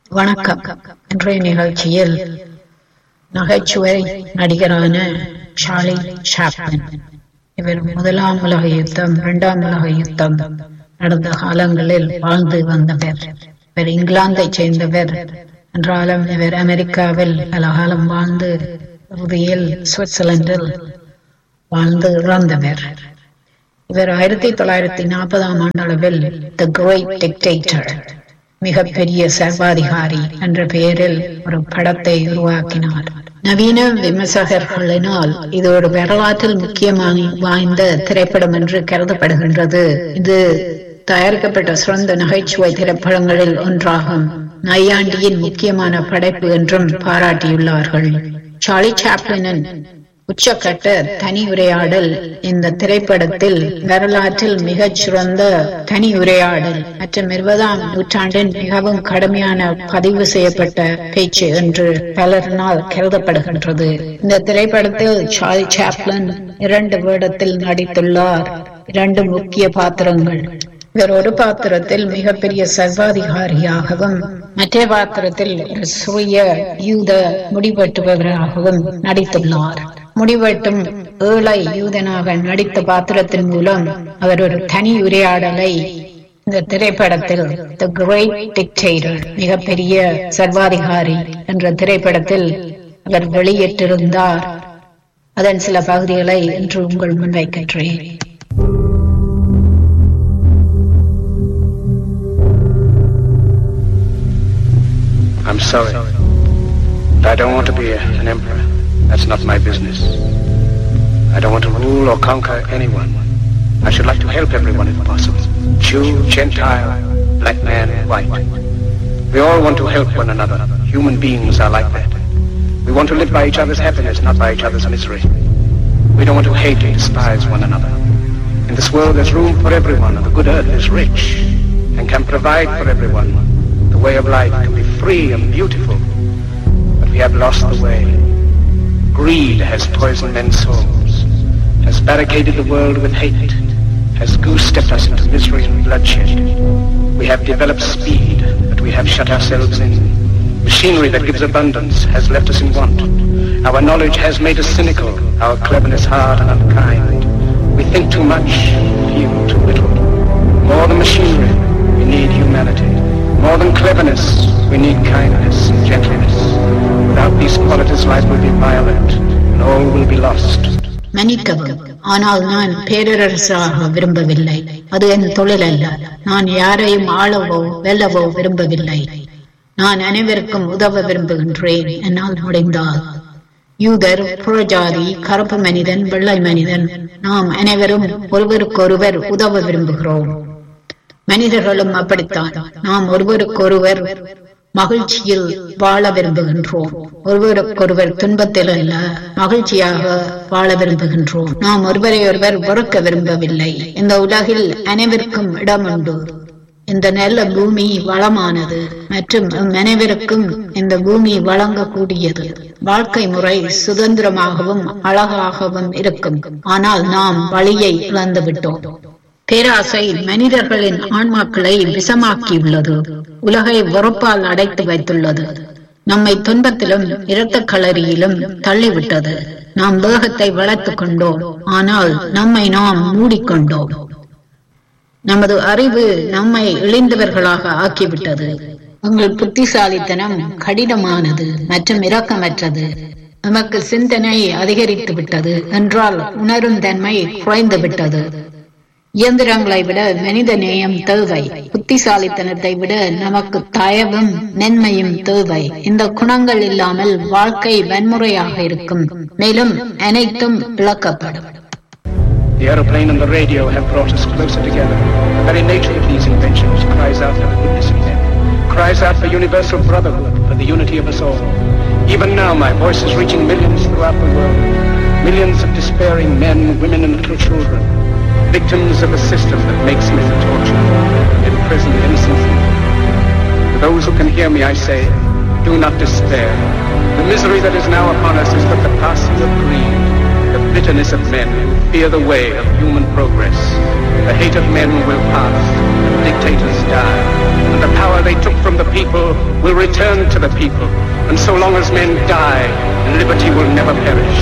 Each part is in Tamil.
வணக்கம் இன்றைய நிகழ்ச்சியில் நகைச்சுவை நடிகரான சார்லி சாப்ளின் இவர் முதலாம் உலக யுத்தம் இரண்டாம் உலக யுத்தம் நடந்த காலங்களில் வாழ்ந்து வந்தவர் இவர் இங்கிலாந்தைச் சேர்ந்தவர் என்றாலும் இவர் அமெரிக்காவில் பல காலம் வாழ்ந்து இறுதியில் சுவிட்சர்லாந்தில் வாழ்ந்து இறந்தவர் இவர் ஆயிரத்தி தொள்ளாயிரத்தி நாற்பதாம் ஆண்டளவில் த கிரேட் டிக்டேட்டர் மிகப்பெரிய சர்வாதிகாரி என்ற பெயரில் ஒரு படத்தை உருவாக்கினார் நவீன விமர்சகர்களினால் இது ஒரு வரலாற்றில் முக்கியமாக வாய்ந்த திரைப்படம் என்று கருதப்படுகின்றது இது தயாரிக்கப்பட்ட சிறந்த நகைச்சுவை திரைப்படங்களில் ஒன்றாகும் நையாண்டியின் முக்கியமான படைப்பு என்றும் பாராட்டியுள்ளார்கள் சார்லி சாப்ளினின் உச்சக்கட்ட தனி உரையாடல் இந்த திரைப்படத்தில் வரலாற்றில் மிகச் சிறந்த தனி உரையாடல் மற்றும் இருபதாம் நூற்றாண்டின் மிகவும் கடுமையான பதிவு செய்யப்பட்ட பேச்சு என்று பலரினால் கருதப்படுகின்றது இந்த திரைப்படத்தில் சார்லி சாப்ளின் இரண்டு வேடத்தில் நடித்துள்ளார் இரண்டு முக்கிய பாத்திரங்கள் இவர் ஒரு பாத்திரத்தில் மிகப்பெரிய சர்வாதிகாரியாகவும் மற்ற பாத்திரத்தில் ஒரு சிறிய யூத முடிவெட்டுபவராகவும் நடித்துள்ளார் முடிவெட்டும் ஏழை யூதனாக நடித்த பாத்திரத்தின் மூலம் அவர் ஒரு தனி உரையாடலை இந்த திரைப்படத்தில் த கிரேட் டிக்டேட்டர் மிகப்பெரிய சர்வாதிகாரி என்ற திரைப்படத்தில் அவர் வெளியிட்டிருந்தார் அதன் சில பகுதிகளை இன்று உங்கள் முன்வைக்கின்றேன் I'm sorry. I don't want to be a, an emperor. That's not my business. I don't want to rule or conquer anyone. I should like to help everyone if possible. Jew, Gentile, black man, white. We all want to help one another. Human beings are like that. We want to live by each other's happiness, not by each other's misery. We don't want to hate and despise one another. In this world there's room for everyone, and the good earth is rich and can provide for everyone. The way of life can be free and beautiful, but we have lost the way. Greed has poisoned men's souls, has barricaded the world with hate, has goose-stepped us into misery and bloodshed. We have developed speed, but we have shut ourselves in. Machinery that gives abundance has left us in want. Our knowledge has made us cynical, our cleverness hard and unkind. We think too much, feel too little. More than machinery, we need humanity. More than cleverness, we need kindness and gentleness. Without these qualities, life will be violent, and all will be lost. மன்னிக்கவும் ஆனால் நான் பேரரசாக விரும்பவில்லை அது என் தொழில் அல்ல நான் யாரையும் ஆளவோ வெல்லவோ விரும்பவில்லை நான் அனைவருக்கும் உதவ விரும்புகின்றேன் என்னால் முடிந்தால் யூதர் புறஜாதி கருப்பு மனிதன் வெள்ளை மனிதன் நாம் அனைவரும் ஒருவருக்கொருவர் உதவ விரும்புகிறோம் மனிதர்களும் அப்படித்தான் நாம் ஒருவருக்கொருவர் மகிழ்ச்சியில் வாழ விரும்புகின்றோம் ஒருவருக்கொருவர் துன்பத்தில் அல்ல மகிழ்ச்சியாக வாழ விரும்புகின்றோம் நாம் ஒருவரை ஒருவர் வெறுக்க விரும்பவில்லை இந்த உலகில் அனைவருக்கும் இடம் உண்டு இந்த நல்ல பூமி வளமானது மற்றும் அனைவருக்கும் இந்த பூமி வழங்கக்கூடியது வாழ்க்கை முறை சுதந்திரமாகவும் அழகாகவும் இருக்கும் ஆனால் நாம் வழியை இழந்துவிட்டோம் பேராசை மனிதர்களின் ஆன்மாக்களை விஷமாக்கியுள்ளது உலகை வெறுப்பால் அடைத்து வைத்துள்ளது நம்மை துன்பத்திலும் இரத்த களரியிலும் தள்ளிவிட்டது நாம் வேகத்தை வளர்த்துக் கொண்டோம் ஆனால் நம்மை நாம் மூடிக்கொண்டோம் நமது அறிவு நம்மை இழிந்தவர்களாக ஆக்கிவிட்டது உங்கள் புத்திசாலித்தனம் கடினமானது மற்றும் இரக்கமற்றது நமக்கு சிந்தனை அதிகரித்து விட்டது என்றால் உணரும் தன்மை குறைந்து விட்டது இயந்திரங்களை விட மனித நேயம் தேவை புத்திசாலித்தனத்தை விட நமக்கு தயவும் நன்மையும் தேவை இந்த குணங்கள் இல்லாமல் வாழ்க்கை வன்முறையாக இருக்கும் மேலும் அனைத்தும் இழக்கப்படும் The aeroplane and the radio have brought us closer together. The very nature of these inventions cries out for the goodness of men, cries out for universal brotherhood, for the unity of us all. Even now my voice is reaching millions throughout the world, millions of despairing men, women and little children, victims of a system that makes men torture, imprison innocent people. To those who can hear me I say, do not despair. The misery that is now upon us is but the passing of greed, the bitterness of men who fear the way of human progress. The hate of men will pass, and dictators die, and the power they took from the people will will return to the people. And so long as men die, liberty will never perish.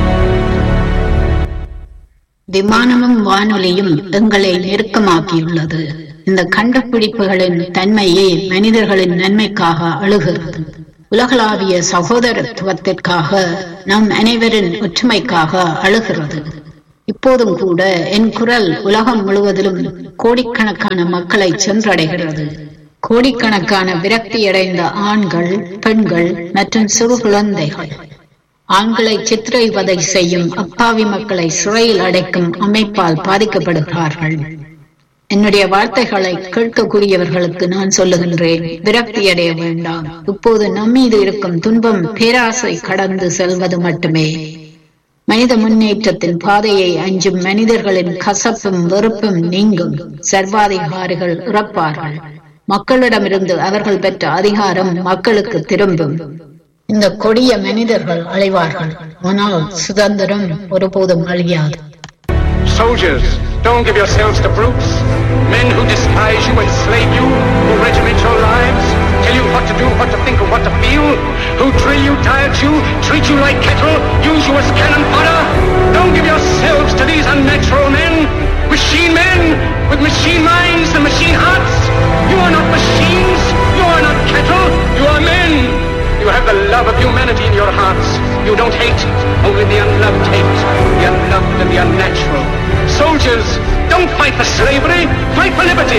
விமானமும் வானொலியும் எங்களை நெருக்கமாக்கியுள்ளது இந்த கண்டுபிடிப்புகளின் தன்மையே மனிதர்களின் நன்மைக்காக அழுகிறது உலகளாவிய சகோதரத்துவத்திற்காக நம் அனைவரின் ஒற்றுமைக்காக அழுகிறது இப்போதும் கூட என் குரல் உலகம் முழுவதிலும் கோடிக்கணக்கான மக்களை சென்றடைகிறது கோடிக்கணக்கான விரக்தியடைந்த ஆண்கள் பெண்கள் மற்றும் சிறு குழந்தைகள் ஆண்களை சித்திரைவதை செய்யும் அப்பாவி மக்களை சிறையில் அடைக்கும் அமைப்பால் பாதிக்கப்படுகிறார்கள் என்னுடைய வார்த்தைகளை கேட்கக்கூடியவர்களுக்கு நான் சொல்லுகின்றேன் விரக்தியடைய வேண்டாம் இப்போது நம்மீது இருக்கும் துன்பம் பேராசை கடந்து செல்வது மட்டுமே மனித முன்னேற்றத்தின் பாதையை அஞ்சும் மனிதர்களின் கசப்பும் வெறுப்பும் நீங்கும் சர்வாதிகாரிகள் இறப்பார்கள் மக்களிடமிருந்து அவர்கள் பெற்ற அதிகாரம் மக்களுக்கு திரும்பும் இந்த கொடிய மனிதர்கள் அழிவார்கள் ஆனால் சுதந்திரம் ஒருபோதும் அழியாது Soldiers, don't give yourselves to brutes. Men who despise you, enslave you, who regiment your lives, tell you what to do, what to think, and what to feel, who drill you, diet you, treat you like cattle, use you as cannon fodder. Don't give yourselves to these unnatural men, machine men with machine minds and machine hearts. You are not machines. You are not cattle. You are men. You have the love of humanity in your hearts. You don't hate, only the unloved hate, the unloved and the unnatural. Soldiers, don't fight for slavery, fight for liberty.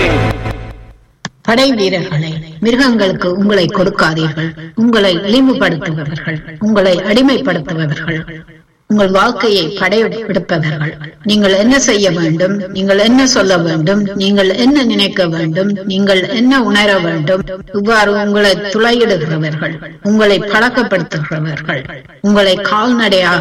படை வீரர்களை மிருகங்களுக்கு உங்களை கொடுக்காதீர்கள் உங்களை இழிவுபடுத்துபவர்கள் உங்களை அடிமைப்படுத்துபவர்கள் உங்கள் வாழ்க்கையை படையெடுப்பவர்கள் நீங்கள் என்ன செய்ய வேண்டும் நீங்கள் என்ன சொல்ல வேண்டும் நீங்கள் என்ன நினைக்க வேண்டும் நீங்கள் என்ன உணர வேண்டும் இவ்வாறு உங்களை துளையிடுகிறவர்கள் உங்களை பழக்கப்படுத்துகிறவர்கள் உங்களை கால்நடையாக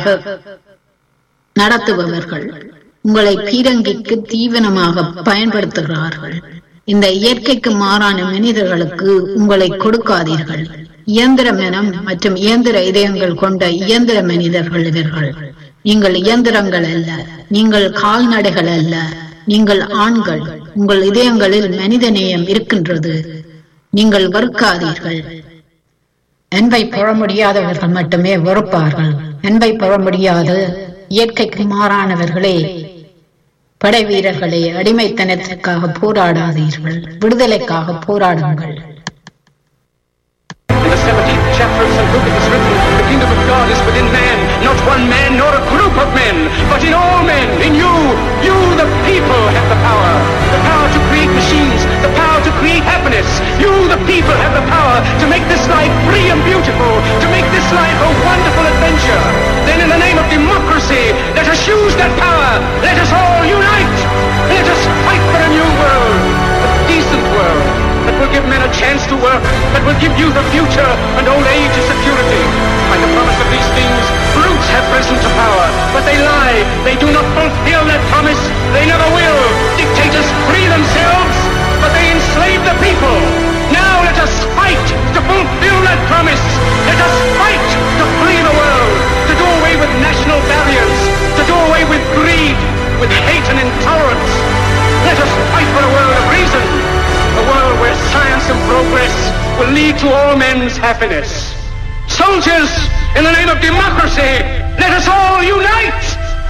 நடத்துபவர்கள் உங்களை பீரங்கிக்கு தீவனமாக பயன்படுத்துகிறார்கள் இந்த இயற்கைக்கு மாறான மனிதர்களுக்கு உங்களை கொடுக்காதீர்கள் இயந்திர மனம் மற்றும் இயந்திர இதயங்கள் கொண்ட இயந்திர மனிதர்கள் இவர்கள் நீங்கள் இயந்திரங்கள் அல்ல நீங்கள் கால்நடைகள் அல்ல நீங்கள் ஆண்கள் உங்கள் இதயங்களில் மனித நேயம் இருக்கின்றது நீங்கள் வெறுக்காதீர்கள் அன்பை பெற முடியாதவர்கள் மட்டுமே வெறுப்பார்கள் அன்பை பெற முடியாத இயற்கைக்கு மாறானவர்களே படை வீரர்களே அடிமைத்தனத்திற்காக போராடாதீர்கள் விடுதலைக்காக போராடுங்கள் In the 17th chapter of St. Luke it is written, the kingdom of God is within man, not one man nor a group of men, but in all men, in you. You, the people, have the power. The power to create machines, the power to create happiness. You, the people, have the power to make this life free and beautiful, to make this life a wonderful adventure. Then in the name of democracy, let us use that power. Let us all unite. Let us fight for a new world, a decent world that will give men a chance to work, that will give youth a future and old age a security. By the promise of these things, brutes have risen to power, but they lie. They do not fulfill that promise. They never will. Dictators free themselves, but they enslave the people. Now let us fight to fulfill that promise. Let us fight to free the world, to do away with national barriers, to do away with greed, with hate and intolerance. Let us fight for a world of reason, a world where science and progress will lead to all men's happiness. Soldiers, in the name of democracy, let us all unite!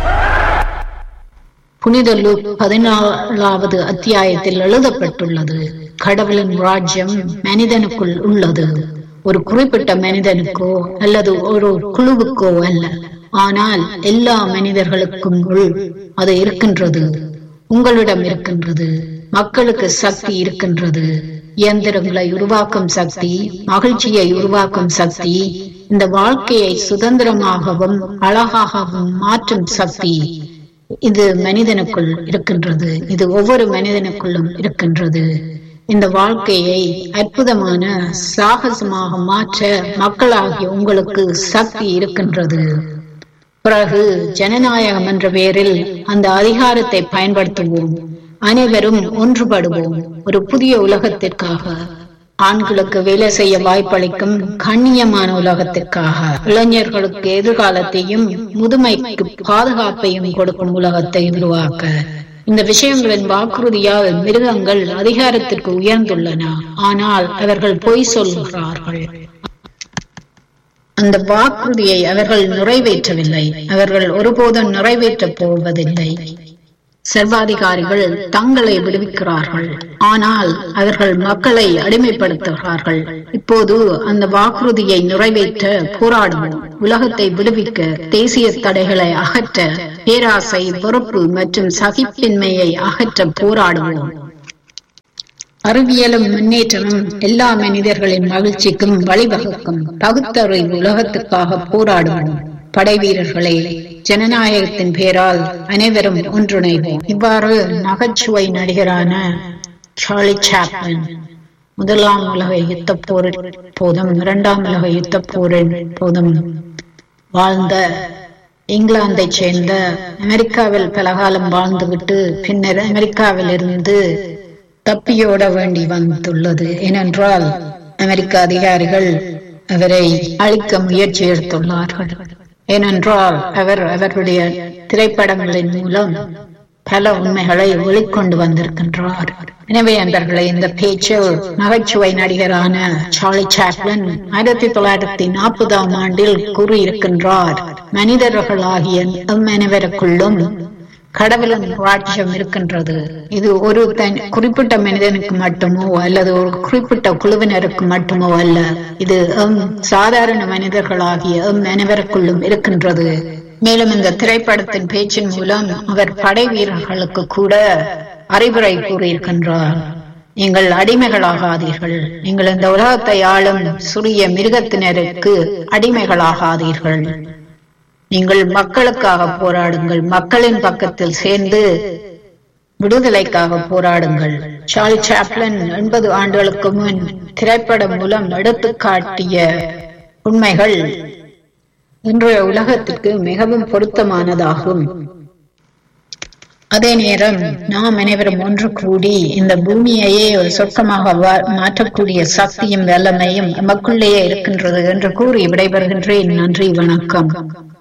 புனித லூக் பதினாலாவது அத்தியாயத்தில் எழுதப்பட்டுள்ளது கடவுளின் ராஜ்யம் மனிதனுக்குள் உள்ளது ஒரு குறிப்பிட்ட மனிதனுக்கோ அல்லது ஒரு குழுவுக்கோ அல்ல ஆனால் எல்லா மனிதர்களுக்கும் உள் அது இருக்கின்றது உங்களிடம் இருக்கின்றது மக்களுக்கு சக்தி இருக்கின்றது இயந்திரங்களை உருவாக்கும் சக்தி மகிழ்ச்சியை உருவாக்கும் சக்தி இந்த வாழ்க்கையை சுதந்திரமாகவும் அழகாகவும் மாற்றும் சக்தி இது மனிதனுக்குள் இருக்கின்றது இது ஒவ்வொரு மனிதனுக்குள்ளும் இருக்கின்றது இந்த வாழ்க்கையை அற்புதமான சாகசமாக மாற்ற மக்களாகிய உங்களுக்கு சக்தி இருக்கின்றது பிறகு ஜனநாயகம் என்ற பெயரில் அந்த அதிகாரத்தை பயன்படுத்துவோம் அனைவரும் ஒன்றுபடுவோம் ஒரு புதிய உலகத்திற்காக ஆண்களுக்கு வேலை செய்ய வாய்ப்பளிக்கும் கண்ணியமான உலகத்திற்காக இளைஞர்களுக்கு எதிர்காலத்தையும் முதுமைக்கு பாதுகாப்பையும் கொடுக்கும் உலகத்தை உருவாக்க இந்த விஷயங்களின் வாக்குறுதியால் மிருகங்கள் அதிகாரத்திற்கு உயர்ந்துள்ளன ஆனால் அவர்கள் பொய் சொல்கிறார்கள் அந்த வாக்குறுதியை அவர்கள் நிறைவேற்றவில்லை அவர்கள் ஒருபோதும் நிறைவேற்றப் போவதில்லை சர்வாதிகாரிகள் தங்களை விடுவிக்கிறார்கள் ஆனால் அவர்கள் மக்களை அடிமைப்படுத்துகிறார்கள் இப்போது அந்த வாக்குறுதியை நிறைவேற்ற போராடுவோம் உலகத்தை விடுவிக்க தேசிய தடைகளை அகற்ற பேராசை வெறுப்பு மற்றும் சகிப்பின்மையை அகற்ற போராடுவோம் அறிவியலும் முன்னேற்றமும் எல்லா மனிதர்களின் மகிழ்ச்சிக்கும் வழிவகுக்கும் பகுத்தறிவு உலகத்துக்காக போராடுவோம் படை வீரர்களே ஜனநாயகத்தின் பேரால் அனைவரும் ஒன்றிணைவோம் இவ்வாறு நகைச்சுவை நடிகரான சார்லி சாப்ளின் முதலாம் உலக யுத்த போரின் போதும் இரண்டாம் உலக யுத்த போரின் போதும் வாழ்ந்த இங்கிலாந்தைச் சேர்ந்த அமெரிக்காவில் பலகாலம் வாழ்ந்துவிட்டு பின்னர் அமெரிக்காவில் இருந்து தப்பியோட வேண்டி வந்துள்ளது ஏனென்றால் அமெரிக்க அதிகாரிகள் அவரை அழிக்க முயற்சி எடுத்துள்ளார்கள் ஏனென்றால் அவர் அவருடைய திரைப்படங்களின் மூலம் பல உண்மைகளை வெளிக்கொண்டு வந்திருக்கின்றார் எனவே அன்பர்களே இந்த பேச்சில் நகைச்சுவை நடிகரான சார்லி சாப்ளின் ஆயிரத்தி தொள்ளாயிரத்தி நாற்பதாம் ஆண்டில் கூறியிருக்கின்றார் மனிதர்களாகிய நம் அனைவருக்குள்ளும் கடவுளின் ராஜ்யம் இருக்கின்றது இது ஒரு தனி குறிப்பிட்ட மனிதனுக்கு மட்டுமோ அல்லது ஒரு குறிப்பிட்ட குழுவினருக்கு மட்டுமோ அல்ல இது எம் சாதாரண மனிதர்களாகிய எம் அனைவருக்குள்ளும் இருக்கின்றது மேலும் இந்த திரைப்படத்தின் பேச்சின் மூலம் அவர் படை வீரர்களுக்கு கூட அறிவுரை கூறியிருக்கின்றார் நீங்கள் அடிமைகளாகாதீர்கள் நீங்கள் இந்த உலகத்தை ஆளும் சிறிய மிருகத்தினருக்கு அடிமைகளாகாதீர்கள் நீங்கள் மக்களுக்காக போராடுங்கள் மக்களின் பக்கத்தில் சேர்ந்து விடுதலைக்காக போராடுங்கள் சார்லி சாப்ளின் எண்பது ஆண்டுகளுக்கு முன் திரைப்படம் மூலம் எடுத்து காட்டிய உண்மைகள் இன்றைய உலகத்திற்கு மிகவும் பொருத்தமானதாகும் அதே நேரம் நாம் அனைவரும் ஒன்று கூடி இந்த பூமியையே ஒரு சொர்க்கமாக மாற்றக்கூடிய சக்தியும் வல்லமையும் நமக்குள்ளேயே இருக்கின்றது என்று கூறி விடைபெறுகின்றேன் நன்றி வணக்கம்